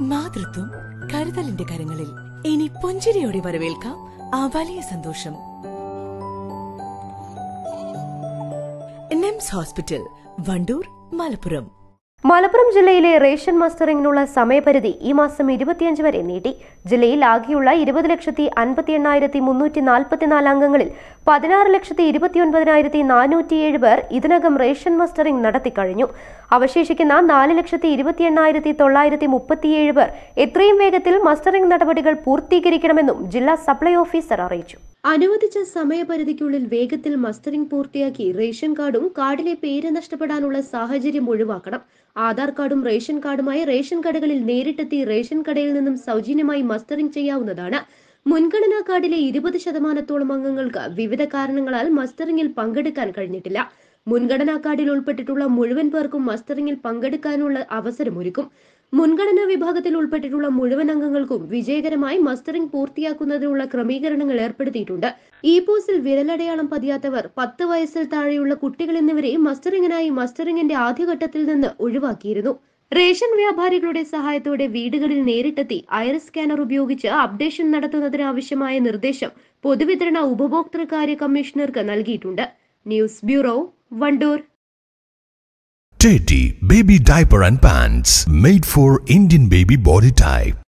മാതൃത്വം കരുതലിന്റെ കരങ്ങളിൽ ഇനി പുഞ്ചിരിയോടെ വരവേൽക്കാം ആ വലിയ സന്തോഷം നെംസ് ഹോസ്പിറ്റൽ വണ്ടൂർ മലപ്പുറം മലപ്പുറം ജില്ലയിലെ റേഷൻ മസ്റ്ററിംഗിനുള്ള സമയപരിധി ഈ മാസം ഇരുപത്തിയഞ്ച് വരെ നീട്ടി ജില്ലയിൽ ആകെയുള്ള ഇരുപത് ലക്ഷത്തി അൻപത്തി എണ്ണായിരത്തി മുന്നൂറ്റി നാൽപ്പത്തിനാല് അംഗങ്ങളിൽ പതിനാറ് ലക്ഷത്തി ഇരുപത്തിയൊൻപതിനായിരത്തി നാനൂറ്റിയേഴ് പേർ ഇതിനകം റേഷൻ മസ്റ്ററിംഗ് നടത്തിക്കഴിഞ്ഞു അവശേഷിക്കുന്ന നാല് ലക്ഷത്തി ഇരുപത്തി എണ്ണായിരത്തി തൊള്ളായിരത്തി മുപ്പത്തിയേഴ് പേർ എത്രയും വേഗത്തിൽ മസ്റ്ററിംഗ് നടപടികൾ പൂർത്തീകരിക്കണമെന്നും ജില്ലാ സപ്ലൈ ഓഫീസർ അറിയിച്ചു അനുവദിച്ച സമയപരിധിക്കുള്ളിൽ വേഗത്തിൽ മസ്റ്ററിംഗ് പൂർത്തിയാക്കി റേഷൻ കാർഡും കാർഡിലെ പേര് നഷ്ടപ്പെടാനുള്ള സാഹചര്യം ഒഴിവാക്കണം ആധാർ കാർഡും റേഷൻ കാർഡുമായി റേഷൻ കടകളിൽ നേരിട്ടെത്തി റേഷൻ കടയിൽ നിന്നും സൗജന്യമായി മസ്റ്ററിംഗ് ചെയ്യാവുന്നതാണ് മുൻഗണനാ കാർഡിലെ ഇരുപത് ശതമാനത്തോളം അംഗങ്ങൾക്ക് വിവിധ കാരണങ്ങളാൽ മസ്റ്ററിംഗിൽ പങ്കെടുക്കാൻ കഴിഞ്ഞിട്ടില്ല മുൻഗണനാ കാർഡിൽ ഉൾപ്പെട്ടിട്ടുള്ള മുഴുവൻ പേർക്കും മസ്റ്ററിംഗിൽ പങ്കെടുക്കാനുള്ള അവസരമൊരുക്കും മുൻഗണനാ വിഭാഗത്തിൽ ഉൾപ്പെട്ടിട്ടുള്ള മുഴുവൻ അംഗങ്ങൾക്കും വിജയകരമായി മസ്റ്ററിംഗ് പൂർത്തിയാക്കുന്നതിനുള്ള ക്രമീകരണങ്ങൾ ഏർപ്പെടുത്തിയിട്ടുണ്ട് ഈ പോസിൽ വിരലടയാളം പതിയാത്തവർ പത്ത് വയസ്സിൽ താഴെയുള്ള കുട്ടികൾ എന്നിവരെ മസ്റ്ററിംഗിനായി മസ്റ്ററിംഗിന്റെ ആദ്യഘട്ടത്തിൽ നിന്ന് ഒഴിവാക്കിയിരുന്നു റേഷൻ വ്യാപാരികളുടെ സഹായത്തോടെ വീടുകളിൽ നേരിട്ടെത്തി ഐറിസ് സ്കാനർ ഉപയോഗിച്ച് അപ്ഡേഷൻ നടത്തുന്നതിന് ആവശ്യമായ നിർദ്ദേശം പൊതുവിതരണ ഉപഭോക്തൃകാര്യ കമ്മീഷണർക്ക് നൽകിയിട്ടുണ്ട് news bureau Wandoor Teddy Baby Diaper and Pants made for Indian baby body type.